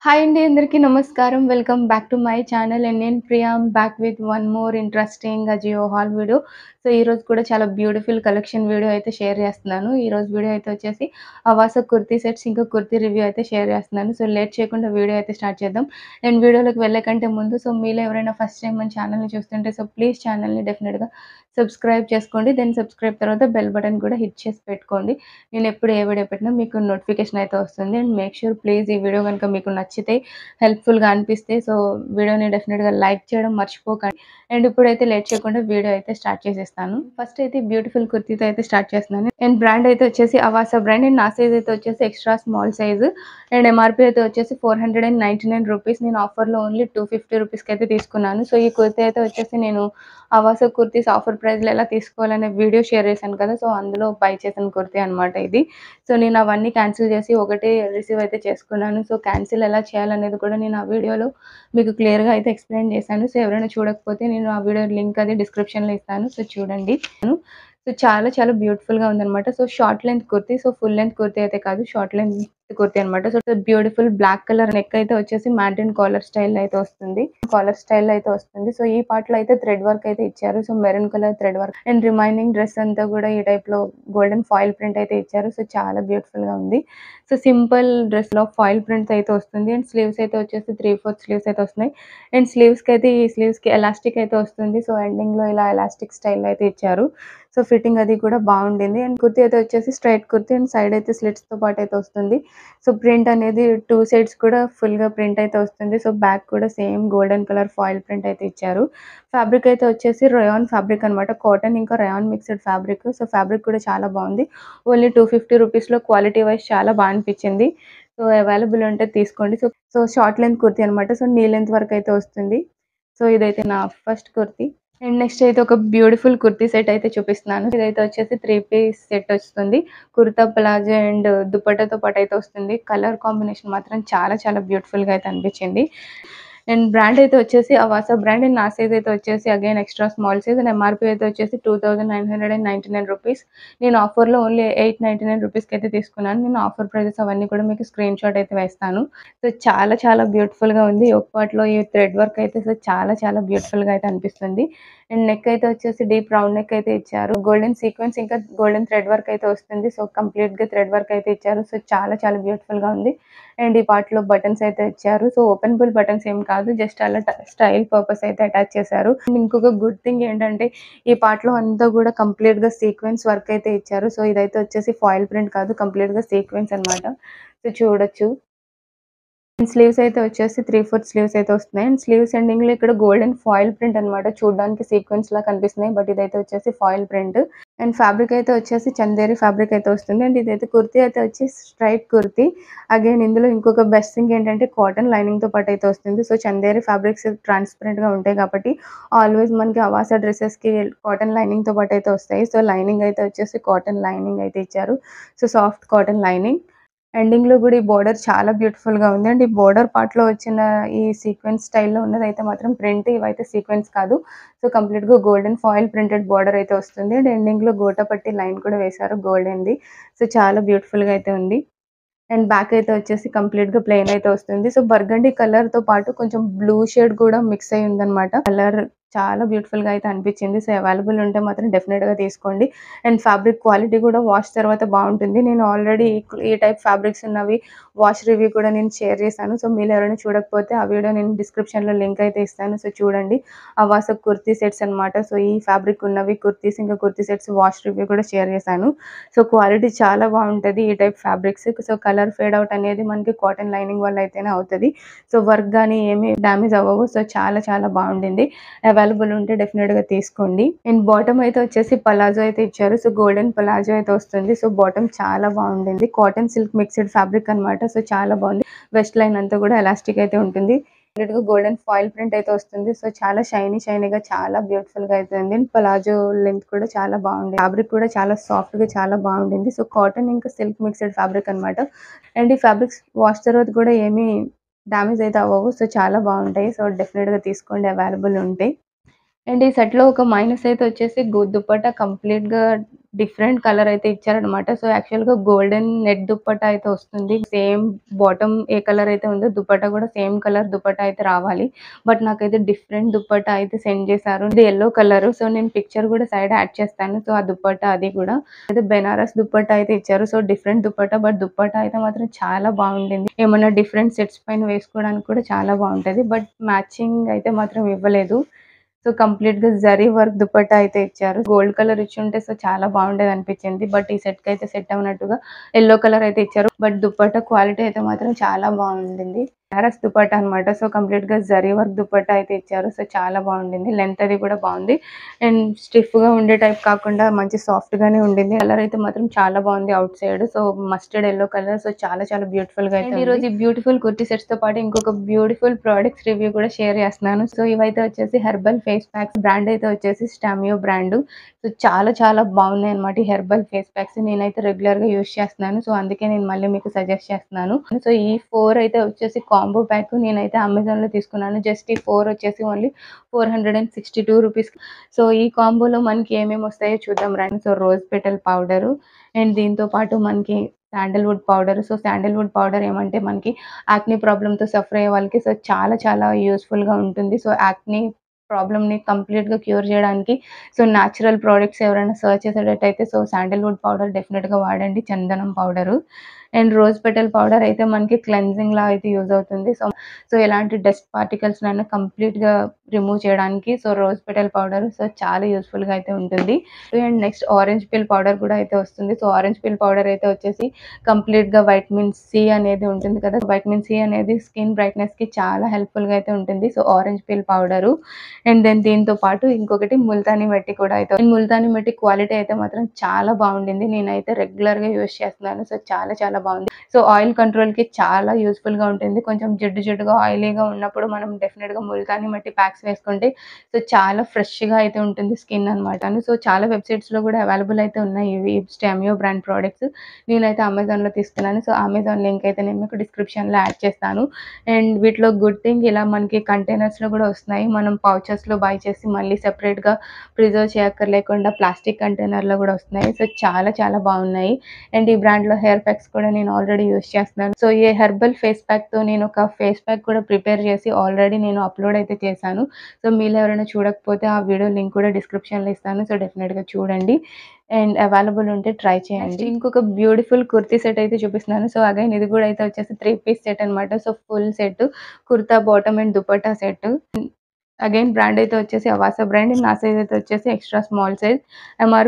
Hi అండి అందరికీ నమస్కారం. Welcome back to my channel and నేను Priya I'm back with one more interesting Ajio haul video. So, ఈరోజు కూడా చాలా బ్యూటిఫుల్ కలెక్షన్ వీడియో అయితే షేర్ చేస్తున్నాను. ఈరోజు వీడియో అయితే వచ్చేసి అవాసా కుర్తీ సెట్స్ ఇంకా కుర్తీ రివ్యూ అయితే షేర్ చేస్తున్నాను. సో, లేట్ చేయకుండా వీడియో అయితే స్టార్ట్ చేద్దాం. అండ్ వీడియోలోకి వెళ్ళే కంటే ముందు సో, మీలో ఎవరైనా ఫస్ట్ టైమ్ మన ఛానల్‌ని చూస్తుంటే సో, ప్లీజ్ ఛానల్‌ని డెఫినిట్‌గా సబ్స్క్రైబ్ చేసుకోండి. దెన్ సబ్స్క్రైబ్ తర్వాత బెల్ బటన్ కూడా హిట్ చేసి పెట్టుకోండి. నేను ఎప్పుడు ఏ వీడియో పెట్టినా మీకు నోటిఫికేషన్ అయితే వస్తుంది. అండ్ మేక్ ష్యూర్ ప్లీజ్ ఈ వీడియో గనుక మీకు నచ్చితే హెల్ప్‌ఫుల్‌గా అనిపిస్తే సో, వీడియోని డెఫినిట్‌గా లైక్ చేయడం మర్చిపోకండి. అండ్ ఇప్పుడైతే లేట్ చేయకుండా వీడియో అయితే స్టార్ట్ చేసేస్తాను. ఫస్ట్ అయితే బ్యూటిఫుల్ కుర్తీతో అయితే స్టార్ట్ చేస్తున్నాను. అండ్ బ్రాండ్ అయితే వచ్చేసి అవాసా బ్రాండ్ అండ్ నా సైజ్ అయితే వచ్చేసి extra small size and MRP అయితే వచ్చేసి రూ. 499 నేను ఆఫర్‌లో ఓన్లీ రూ. 250కి అయితే తీసుకున్నాను. సో, ఈ కుర్తీ అయితే వచ్చేసి నేను అవాసా కుర్తీస్ ఆఫర్ ప్రైస్‌లో ఎలా తీసుకోవాలనే వీడియో షేర్ చేశాను కదా! సో, అందులో బై చేసిన కుర్తీ అనమాట ఇది. సో, నేను అవన్నీ క్యాన్సిల్ చేసి ఒకటే రిసీవ్ అయితే చేసుకున్నాను. సో, క్యాన్సిల్ ఎలా చేయాలనేది కూడా నేను ఆ వీడియోలో మీకు క్లియర్‌గా అయితే ఎక్స్‌ప్లెయిన్ చేశాను. సో, ఎవరైనా చూడకపోతే నేను ఆ వీడియో లింక్ అది డిస్క్రిప్షన్‌లో ఇస్తాను. సో, చూడండి. సో, చాలా చాలా బ్యూటిఫుల్‌గా ఉందనమాట. So, short length kurti. So, full length kurti అయితే కాదు. షార్ట్ లెంత్ కుర్తీ అనమాట. So, beautiful black colour neck అయితే వచ్చేసి మ్యాట్ అండ్ కాలర్ స్టైల్‌లో అయితే వస్తుంది. కాలర్ స్టైల్‌లో అయితే వస్తుంది. సో, ఈ పార్ట్‌లో అయితే థ్రెడ్ వర్క్ అయితే ఇచ్చారు. So, maroon colour thread work and remaining dress అంతా కూడా ఈ టైప్‌లో గోల్డెన్ ఫాయిల్ ప్రింట్ అయితే ఇచ్చారు. సో, చాలా బ్యూటిఫుల్‌గా ఉంది. సో, సింపుల్ డ్రెస్‌లో ఫాయిల్ ప్రింట్స్ అయితే వస్తుంది. అండ్ స్లీవ్స్ అయితే వచ్చేసి 3/4 స్లీవ్స్ అయితే వస్తున్నాయి. అండ్ స్లీవ్స్‌కి అయితే ఈ స్లీవ్స్‌కి ఎలాస్టిక్ అయితే వస్తుంది. సో, ఎండింగ్‌లో ఇలా ఎలాస్టిక్ స్టైల్‌లో అయితే ఇచ్చారు. సో, ఫిట్టింగ్ అది కూడా బాగుండింది. అండ్ కుర్తీ అయితే వచ్చేసి స్ట్రెయిట్ కుర్తీ అండ్ సైడ్ అయితే స్లిట్స్‌తో పాటు అయితే వస్తుంది. సో, ప్రింట్ అనేది 2 సైడ్స్ కూడా ఫుల్‌గా ప్రింట్ అయితే వస్తుంది. సో, బ్యాక్ కూడా same golden colour foil print అయితే ఇచ్చారు. ఫ్యాబ్రిక్ అయితే వచ్చేసి రయాన్ ఫ్యాబ్రిక్ అనమాట. కాటన్ ఇంకా rayon mixed fabric. So, fabric కూడా చాలా బాగుంది. ఓన్లీ రూ. 250లో క్వాలిటీ వైస్ చాలా బా అనిపించింది. సో, అవైలబుల్ ఉంటే తీసుకోండి. So, so short length kurti అనమాట. సో, నీ లెంత్ వరకు అయితే వస్తుంది. సో, ఇదైతే నా ఫస్ట్ కుర్తీ. అండ్ నెక్స్ట్ అయితే ఒక బ్యూటిఫుల్ కుర్తీ సెట్ అయితే చూపిస్తున్నాను. ఇదైతే వచ్చేసి 3 పీస్ సెట్ వస్తుంది. కుర్తా, ప్లాజో అండ్ దుపట్టాతో పాటు అయితే వస్తుంది. కలర్ కాంబినేషన్ మాత్రం చాలా చాలా బ్యూటిఫుల్‌గా అయితే అనిపించింది. అండ్ బ్రాండ్ అయితే వచ్చేసి అవాసా బ్రాండ్ అండ్ నా సైజ్ అయితే వచ్చేసి again extra small size and MRP అయితే వచ్చేసి రూ. 2999 నేను ఆఫర్‌లో ఓన్లీ రూ. 899కి అయితే తీసుకున్నాను. నేను ఆఫర్ ప్రైజెస్ అవన్నీ కూడా మీకు స్క్రీన్ షాట్ అయితే వేస్తాను. సో, చాలా చాలా బ్యూటిఫుల్‌గా ఉంది. యోక్ పార్ట్‌లో ఈ థ్రెడ్ వర్క్ అయితే సో, చాలా చాలా బ్యూటిఫుల్‌గా అయితే అనిపిస్తుంది. అండ్ నెక్ అయితే వచ్చేసి డీప్ రౌండ్ నెక్ అయితే ఇచ్చారు. గోల్డెన్ సీక్వెన్స్ ఇంకా గోల్డెన్ థ్రెడ్ వర్క్ అయితే వస్తుంది. సో, కంప్లీట్‌గా థ్రెడ్ వర్క్ అయితే ఇచ్చారు. సో, చాలా చాలా బ్యూటిఫుల్‌గా ఉంది. అండ్ ఈ పార్ట్‌లో బటన్స్ అయితే ఇచ్చారు. సో, ఓపెనబుల్ బటన్స్ ఏం కాదు. జస్ట్ అలా ట స్టైల్ పర్పస్ అయితే అటాచ్ చేశారు. అండ్ ఇంకొక గుడ్ థింగ్ ఏంటంటే ఈ పార్ట్‌లో అంతా కూడా కంప్లీట్‌గా సీక్వెన్స్ వర్క్ అయితే ఇచ్చారు. సో, ఇదైతే వచ్చేసి ఫాయిల్ ప్రింట్ కాదు. కంప్లీట్‌గా సీక్వెన్స్ అనమాట. సో, చూడొచ్చు. స్లీవ్స్ అయితే వచ్చేసి 3/4 స్లీవ్స్ అయితే వస్తున్నాయి. అండ్ స్లీవ్స్ ఎండింగ్‌లో ఇక్కడ గోల్డెన్ ఫాయిల్ ప్రింట్ అనమాట. చూడడానికి సీక్వెన్స్‌లా కనిపిస్తున్నాయి. బట్ ఇదైతే వచ్చేసి ఫాయిల్ ప్రింట్. అండ్ ఫ్యాబ్రిక్ అయితే వచ్చేసి చందేరి ఫ్యాబ్రిక్ అయితే వస్తుంది. అండ్ ఇదైతే కుర్తీ అయితే వచ్చి స్ట్రైట్ కుర్తీ. అగైన్ ఇందులో ఇంకొక బెస్ట్ థింగ్ ఏంటంటే కాటన్ లైనింగ్‌తో పాటు అయితే వస్తుంది. సో, చందేరి ఫ్యాబ్రిక్స్ ట్రాన్స్‌పరెంట్‌గా ఉంటాయి కాబట్టి ఆల్వేస్ మనకి అవాసా డ్రెసెస్‌కి కాటన్ లైనింగ్‌తో పాటు అయితే వస్తాయి. సో, లైనింగ్ అయితే వచ్చేసి కాటన్ లైనింగ్ అయితే ఇచ్చారు. So, soft cotton lining. ఎండింగ్‌లో కూడా ఈ బోర్డర్ చాలా బ్యూటిఫుల్‌గా ఉంది. అండ్ ఈ బోర్డర్ పార్ట్‌లో వచ్చిన ఈ సీక్వెన్స్ స్టైల్‌లో ఉన్నదైతే మాత్రం ప్రింట్ ఇవైతే సీక్వెన్స్ కాదు. సో, కంప్లీట్‌గా గోల్డెన్ ఫాయిల్ ప్రింటెడ్ బోర్డర్ అయితే వస్తుంది. అండ్ ఎండింగ్‌లో గోటాపట్టి లైన్ కూడా వేశారు గోల్డెన్‌ది. సో, చాలా బ్యూటిఫుల్‌గా అయితే ఉంది. అండ్ బ్యాక్ అయితే వచ్చేసి కంప్లీట్‌గా ప్లెయిన్ అయితే వస్తుంది. సో, బర్గండీ కలర్‌తో పాటు కొంచెం బ్లూ షేడ్ కూడా మిక్స్ అయ్యి ఉందనమాట. కలర్ చాలా బ్యూటిఫుల్‌గా అయితే అనిపించింది. సో, అవైలబుల్ ఉంటే మాత్రం డెఫినిట్‌గా తీసుకోండి. అండ్ ఫ్యాబ్రిక్ క్వాలిటీ కూడా వాష్ తర్వాత బాగుంటుంది. నేను ఆల్రెడీ ఈ టైప్ ఫ్యాబ్రిక్స్ ఉన్నవి వాష్ రివ్యూ కూడా నేను షేర్ చేశాను. సో, మీరు ఎవరైనా చూడకపోతే ఆ వీడియో నేను డిస్క్రిప్షన్‌లో లింక్ అయితే ఇస్తాను. సో, చూడండి. అవాసా కుర్తీ సెట్స్ అనమాట. సో, ఈ ఫ్యాబ్రిక్ ఉన్నవి కుర్తీస్ ఇంకా కుర్తీ సెట్స్ వాష్ రివ్యూ కూడా షేర్ చేశాను. సో, క్వాలిటీ చాలా బాగుంటది ఈ type fabrics. So, colour fade out అనేది మనకి కాటన్ లైనింగ్ వల్ల అయితేనే అవుతది. సో, వర్క్ గానీ ఏమి డ్యామేజ్ అవ్వవు. సో, చాలా చాలా బాగుండింది. అవైలబుల్ ఉంటే డెఫినిట్‌గా తీసుకోండి. అండ్ బాటమ్ అయితే వచ్చేసి పలాజో అయితే ఇచ్చారు. సో, గోల్డెన్ పలాజో అయితే వస్తుంది. సో, బాటమ్ చాలా బాగుండింది. కాటన్ సిల్క్ మిక్స్డ్ ఫ్యాబ్రిక్ అనమాట. సో, చాలా బాగుంది. వెస్ట్ లైన్ అంతా కూడా ఎలాస్టిక్ అయితే ఉంటుంది. కంప్లీట్‌గా గోల్డెన్ ఫాయిల్ ప్రింట్ అయితే వస్తుంది. సో, చాలా షైనీ షైనీగా చాలా బ్యూటిఫుల్‌గా అయితే ఉంది. పలాజో లెంత్ కూడా చాలా బాగుంది. ఫ్యాబ్రిక్ కూడా చాలా సాఫ్ట్‌గా చాలా బాగుండింది. సో, కాటన్ ఇంకా సిల్క్ మిక్స్డ్ ఫ్యాబ్రిక్ అనమాట. అండ్ ఈ ఫ్యాబ్రిక్స్ వాష్ తర్వాత కూడా ఏమి డ్యామేజ్ అయితే అవ్వవు. సో, చాలా బాగుంటాయి. సో, డెఫినిట్‌గా తీసుకోండి అవైలబుల్ ఉంటే. అండ్ ఈ సెట్‌లో ఒక మైనస్ అయితే వచ్చేసి గు దుపట్టా కంప్లీట్‌గా డిఫరెంట్ కలర్ అయితే ఇచ్చారనమాట. సో, యాక్చువల్‌గా గోల్డెన్ నెట్ దుప్పట్టా అయితే వస్తుంది. సేమ్ బాటమ్ ఏ కలర్ అయితే ఉందో దుప్పట్టా కూడా సేమ్ కలర్ దుప్పట్టా అయితే రావాలి. బట్ నాకైతే డిఫరెంట్ దుప్పట్టా అయితే సెండ్ చేశారు. ఇది యెల్లో కలర్. సో, నేను పిక్చర్ కూడా సైడ్ యాడ్ చేస్తాను. సో, ఆ దుప్పట్టా అది కూడా. అయితే బెనారస్ దుప్పట్టా అయితే ఇచ్చారు. So, different dupatta but dupatta అయితే మాత్రం చాలా బాగుండింది. ఏమన్నా డిఫరెంట్ సెట్స్ పైన వేసుకోవడానికి కూడా చాలా బాగుంటది. బట్ మ్యాచింగ్ అయితే మాత్రం ఇవ్వలేదు. సో, కంప్లీట్‌గా జరీ వర్క్ దుప్పట్టా అయితే ఇచ్చారు. గోల్డ్ కలర్ ఇచ్చుంటే సో, చాలా బాగుండేది అనిపించింది. బట్ ఈ సెట్‌కి అయితే సెట్ అవ్వనట్టుగా యెల్లో కలర్ అయితే ఇచ్చారు. బట్ దుప్పట్టా క్వాలిటీ అయితే మాత్రం చాలా బాగుండింది. బెనారస్ దుప్పట్టా అనమాట. సో, కంప్లీట్‌గా జరీ వర్క్ దుప్పట్టా అయితే ఇచ్చారు. సో, చాలా బాగుండింది. లెంత్ అది కూడా బాగుంది. అండ్ స్టిఫ్‌గా ఉండే టైప్ కాకుండా మంచి సాఫ్ట్‌గానే ఉండింది. కలర్ అయితే మాత్రం చాలా బాగుంది outside. So, mustard yellow colour. So, చాలా చాలా బ్యూటిఫుల్‌గా అయితే ఉంది. ఈరోజు ఈ బ్యూటిఫుల్ కుర్తీ సెట్స్‌తో పాటు ఇంకొక బ్యూటిఫుల్ ప్రొడక్ట్స్ రివ్యూ కూడా షేర్ చేస్తున్నాను. సో, ఇవైతే వచ్చేసి హెర్బల్ ఫేస్ ప్యాక్స్. బ్రాండ్ అయితే వచ్చేసి స్టామియో బ్రాండ్. సో, చాలా చాలా బాగున్నాయి అన్నమాట ఈ హెర్బల్ ఫేస్ ప్యాక్స్. నేనైతే రెగ్యులర్‌గా యూజ్ చేస్తున్నాను. సో, అందుకే నేను మళ్ళీ మీకు సజెస్ట్ చేస్తున్నాను. సో, ఈ 4 అయితే వచ్చేసి కాంబో ప్యాక్. నేనైతే అమెజాన్‌లో తీసుకున్నాను. జస్ట్ ఈ 4 వచ్చేసి ఓన్లీ 462 రూపీస్. సో, ఈ కాంబోలో మనకి ఏమేమి వస్తాయో చూద్దాం రండి. So, rose petal powder and దీంతో పాటు మనకి sandalwood powder. So, sandalwood powder ఏమంటే మనకి యాక్నీ ప్రాబ్లమ్‌తో సఫర్ అయ్యే వాళ్ళకి సో, చాలా చాలా యూజ్‌ఫుల్‌గా ఉంటుంది. సో, యాక్నీ ప్రాబ్లమ్‌ని కంప్లీట్‌గా క్యూర్ చేయడానికి సో, న్యాచురల్ ప్రొడక్ట్స్ ఎవరైనా సెర్చ్ చేసేటట్టయితే సో, శాండల్‌వుడ్ పౌడర్ డెఫినిట్‌గా వాడండి. చందనం powder. And rose petal powder అయితే మనకి క్లెన్జింగ్‌లా అయితే యూజ్ అవుతుంది. సో, సో ఎలాంటి డస్ట్ పార్టికల్స్‌నైనా కంప్లీట్‌గా రిమూవ్ చేయడానికి so, rose petal powder so, చాలా యూజ్‌ఫుల్‌గా అయితే ఉంటుంది. And next orange peel powder కూడా అయితే వస్తుంది. సో, ఆరెంజ్ పీల్ పౌడర్ అయితే వచ్చేసి కంప్లీట్‌గా వైటమిన్ సి అనేది ఉంటుంది కదా! వైటమిన్ సి అనేది స్కిన్ బ్రైట్‌నెస్‌కి చాలా హెల్ప్‌ఫుల్‌గా అయితే ఉంటుంది. So, orange peel powder and then దీంతో పాటు ఇంకొకటి ముల్తానీ మట్టి కూడా అయితే ఉంది. ముల్తానీ మట్టి క్వాలిటీ అయితే మాత్రం చాలా బాగుండింది. నేనైతే రెగ్యులర్‌గా యూజ్ చేస్తున్నాను. సో, చాలా చాలా బాగుంది. సో, ఆయిల్ కంట్రోల్‌కి చాలా యూజ్‌ఫుల్‌గా ఉంటుంది. కొంచెం జిడ్డు జిడ్డుగా ఆయిలీగా ఉన్నప్పుడు మనం డెఫినిట్‌గా ముల్తానీ మట్టి ప్యాక్స్ వేసుకుంటే సో, చాలా ఫ్రెష్‌గా అయితే ఉంటుంది స్కిన్ అనమాట. సో, చాలా వెబ్‌సైట్స్‌లో కూడా అవైలబుల్ అయితే ఉన్నాయి ఇవి స్టామియో బ్రాండ్ ప్రొడక్ట్స్. నేనైతే అమెజాన్‌లో తీసుకున్నాను. సో, అమెజాన్ లింక్ అయితే నేను మీకు డిస్క్రిప్షన్‌లో యాడ్ చేస్తాను. అండ్ వీటిలో గుడ్ థింగ్ ఇలా మనకి కంటైనర్స్‌లో కూడా వస్తున్నాయి. మనం పౌచెస్‌లో బై చేసి మళ్ళీ సెపరేట్‌గా ప్రిజర్వ్ చేయక్కర్లేకుండా ప్లాస్టిక్ కంటైనర్‌లో కూడా వస్తున్నాయి. సో, చాలా చాలా బాగున్నాయి. అండ్ ఈ బ్రాండ్‌లో హెయిర్ ప్యాక్స్ కూడా నేను ఆల్రెడీ యూజ్ చేస్తున్నాను. సో, ఈ హెర్బల్ ఫేస్ ప్యాక్‌తో నేను ఒక ఫేస్ ప్యాక్ కూడా ప్రిపేర్ చేసి ఆల్రెడీ నేను అప్‌లోడ్ అయితే చేశాను. సో, మీలో ఎవరైనా చూడకపోతే ఆ వీడియో లింక్ కూడా డిస్క్రిప్షన్‌లో ఇస్తాను. సో, డెఫినిట్‌గా చూడండి. అండ్ అవైలబుల్ ఉంటే ట్రై చేయండి. ఇంకొక బ్యూటిఫుల్ కుర్తీ సెట్ అయితే చూపిస్తున్నాను. సో, అగైన్ ఇది కూడా అయితే వచ్చేసి 3 పీస్ సెట్ అనమాట. So, full set kurta bottom and dupatta set. Again brand అయితే వచ్చేసి అవాసా బ్రాండ్. నా సైజ్ అయితే వచ్చేసి extra small size. MR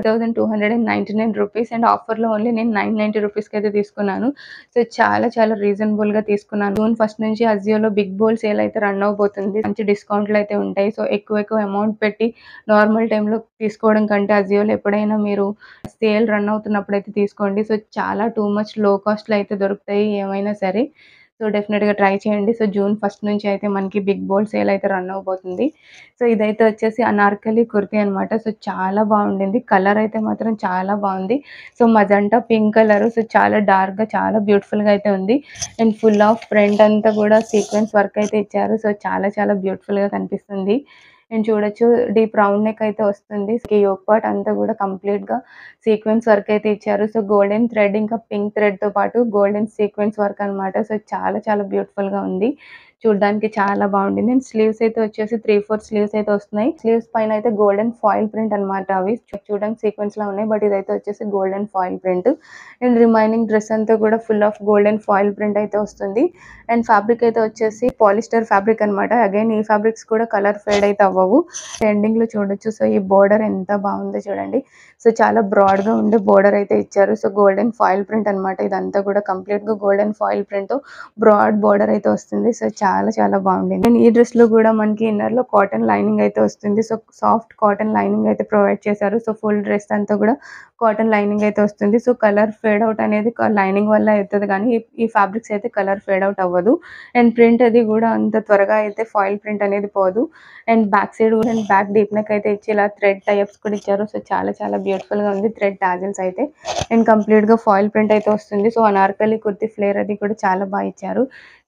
1299 rupees and ఆఫర్‌లో ఓన్లీ నేను 990 రూపీస్‌కి అయితే తీసుకున్నాను. సో, చాలా చాలా రీజనబుల్‌గా తీసుకున్నాను. జూన్ ఫస్ట్ నుంచి అజియోలో బిగ్ బోల్ సేల్ అయితే రన్ అవ్వబోతుంది. మంచి డిస్కౌంట్‌లు అయితే ఉంటాయి. సో, ఎక్కువ ఎక్కువ అమౌంట్ పెట్టి నార్మల్ టైమ్‌లో తీసుకోవడం కంటే అజియోలో ఎప్పుడైనా మీరు సేల్ రన్ అవుతున్నప్పుడు అయితే తీసుకోండి. సో, చాలా టూ మచ్ లో కాస్ట్‌లో అయితే దొరుకుతాయి ఏమైనా సరే. సో, డెఫినిట్‌గా ట్రై చేయండి. సో, జూన్ ఫస్ట్ నుంచి అయితే మనకి బిగ్ బోల్ సేల్ అయితే రన్ అవ్వబోతుంది. సో, ఇదైతే వచ్చేసి అనార్కలి కుర్తీ అనమాట. సో, చాలా బాగుండింది. కలర్ అయితే మాత్రం చాలా బాగుంది. So, magenta pink colour so, చాలా డార్క్‌గా చాలా బ్యూటిఫుల్‌గా అయితే ఉంది. అండ్ ఫుల్ ఆఫ్ ఫ్రంట్ అంతా కూడా సీక్వెన్స్ వర్క్ అయితే ఇచ్చారు. సో, చాలా చాలా బ్యూటిఫుల్‌గా కనిపిస్తుంది. అండ్ చూడొచ్చు డీప్ రౌండ్ నెక్ అయితే వస్తుంది. యోక్ పార్ట్ అంతా కూడా కంప్లీట్‌గా సీక్వెన్స్ వర్క్ అయితే ఇచ్చారు. సో, గోల్డెన్ థ్రెడ్ ఇంకా పింక్ థ్రెడ్‌తో పాటు గోల్డెన్ సీక్వెన్స్ వర్క్ అనమాట. సో, చాలా చాలా బ్యూటిఫుల్‌గా ఉంది. చూడ్డానికి చాలా బాగుండింది. అండ్ స్లీవ్స్ అయితే వచ్చేసి 3/4 స్లీవ్స్ అయితే వస్తున్నాయి. స్లీవ్స్ పైన అయితే గోల్డెన్ ఫాయిల్ ప్రింట్ అనమాట అవి. చూడడానికి సీక్వెన్స్‌లా ఉన్నాయి. బట్ ఇదైతే వచ్చేసి golden foil print. And remaining dress అంతా కూడా full of golden foil print అయితే వస్తుంది. అండ్ ఫ్యాబ్రిక్ అయితే వచ్చేసి పాలిస్టర్ ఫ్యాబ్రిక్ అనమాట. అగైన్ ఈ ఫ్యాబ్రిక్స్ కూడా కలర్ ఫేడ్ అయితే అవ్వవు. ఎండింగ్‌లో చూడొచ్చు. సో, ఈ బోర్డర్ ఎంత బాగుందో చూడండి. సో, చాలా బ్రాడ్‌గా ఉండే బోర్డర్ అయితే ఇచ్చారు. సో, గోల్డెన్ ఫాయిల్ ప్రింట్ అనమాట. ఇదంతా కూడా కంప్లీట్‌గా గోల్డెన్ ఫాయిల్ ప్రింట్‌తో బ్రాడ్ బోర్డర్ అయితే వస్తుంది. సో, చాలా చాలా బాగుండింది. అండ్ ఈ డ్రెస్‌లో కూడా మనకి ఇన్నర్‌లో కాటన్ లైనింగ్ అయితే వస్తుంది. సో, సాఫ్ట్ కాటన్ లైనింగ్ అయితే ప్రొవైడ్ చేశారు. సో, ఫుల్ డ్రెస్ అంతా కూడా కాటన్ లైనింగ్ అయితే వస్తుంది. సో, కలర్ ఫేడ్ అవుట్ అనేది క లైనింగ్ వల్ల అవుతది కానీ ఈ ఈ ఫ్యాబ్రిక్స్ అయితే కలర్ ఫేడ్ అవుట్ అవ్వదు. అండ్ ప్రింట్ అది కూడా అంత త్వరగా అయితే ఫాయిల్ ప్రింట్ అనేది పోదు. అండ్ బ్యాక్ సైడ్ కూడా బ్యాక్ డీప్ నెక్ అయితే ఇచ్చి ఇలా థ్రెడ్ టై-అప్స్ కూడా ఇచ్చారు. సో, చాలా చాలా బ్యూటిఫుల్‌గా ఉంది. థ్రెడ్ టాజిల్స్ అయితే అండ్ కంప్లీట్‌గా ఫాయిల్ ప్రింట్ అయితే వస్తుంది. సో, అనార్కలి కుర్తీ ఫ్లేర్ అది కూడా చాలా బాగా ఇచ్చారు. సో,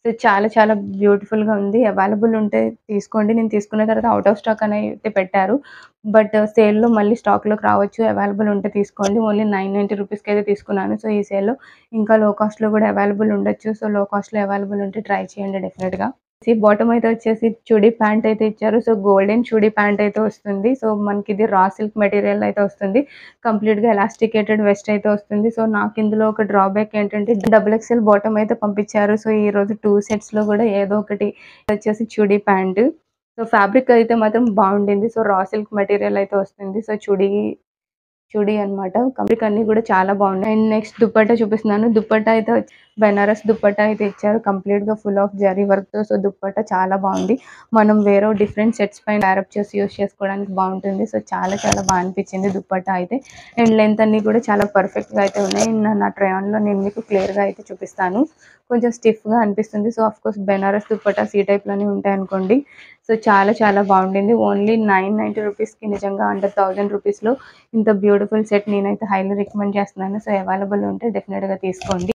సో చాలా చాలా బ్యూటిఫుల్‌గా ఉంది. అవైలబుల్ ఉంటే తీసుకోండి. నేను తీసుకున్న తర్వాత ఔట్ ఆఫ్ స్టాక్ అని అయితే పెట్టారు. బట్ సేల్‌లో మళ్ళీ స్టాక్‌లోకి రావచ్చు. అవైలబుల్ ఉంటే తీసుకోండి. ఓన్లీ 990 రూపీస్‌కి అయితే తీసుకున్నాను. సో, ఈ సేల్‌లో ఇంకా లో కాస్ట్‌లో కూడా అవైలబుల్ ఉండొచ్చు. సో, లో కాస్ట్‌లో అవైలబుల్ ఉంటే ట్రై చేయండి డెఫినిట్‌గా. ఈ బాటమ్ అయితే వచ్చేసి చుడీ ప్యాంట్ అయితే ఇచ్చారు. సో, గోల్డెన్ చుడీ ప్యాంట్ అయితే వస్తుంది. సో, మనకిది రా సిల్క్ మెటీరియల్ అయితే వస్తుంది. కంప్లీట్‌గా ఎలాస్టికేటెడ్ వెస్ట్ అయితే వస్తుంది. సో, నాకు ఇందులో ఒక డ్రాబ్యాక్ ఏంటంటే డబుల్ ఎక్స్ఎల్ బాటమ్ అయితే పంపించారు. సో, ఈరోజు 2 సెట్స్‌లో కూడా ఏదో ఒకటి వచ్చేసి చుడీ ప్యాంట్. సో, ఫ్యాబ్రిక్ అయితే మాత్రం బాగుండింది. సో, రా సిల్క్ మెటీరియల్ అయితే వస్తుంది. సో, చుడీ చుడీ అన్నమాట. ఫ్యాబ్రిక్ అన్నీ కూడా చాలా బాగున్నాయి. అండ్ నెక్స్ట్ దుపట్టా చూపిస్తున్నాను. దుపట్టా అయితే వచ్చి బెనారస్ దుపట్టా అయితే ఇచ్చారు. కంప్లీట్‌గా ఫుల్ ఆఫ్ జరీ వర్క్‌తో. సో, దుపట్టా చాలా బాగుంది. మనం వేరే డిఫరెంట్ సెట్స్ పైన ర్యాప్ చేసి యూజ్ చేసుకోవడానికి బాగుంటుంది. సో, చాలా చాలా బాగా అనిపించింది దుపట్టా అయితే. అండ్ లెంత్ అన్నీ కూడా చాలా పర్ఫెక్ట్‌గా అయితే ఉన్నాయి. నా నా ట్రై ఆన్‌లో నేను మీకు క్లియర్‌గా అయితే చూపిస్తాను. కొంచెం స్టిఫ్‌గా అనిపిస్తుంది. సో, ఆఫ్‌కోర్స్ బెనారస్ దుపట్టాస్ ఈ టైప్‌లోనే ఉంటాయనుకోండి. సో, చాలా చాలా బాగుండింది. ఓన్లీ 990 రూపీస్‌కి నిజంగా అండర్ 1000 రూపీస్‌లో ఇంత బ్యూటిఫుల్ సెట్ నేనైతే హైలీ రికమెండ్ చేస్తున్నాను. సో, అవైలబుల్ ఉంటే డెఫినిట్‌గా తీసుకోండి.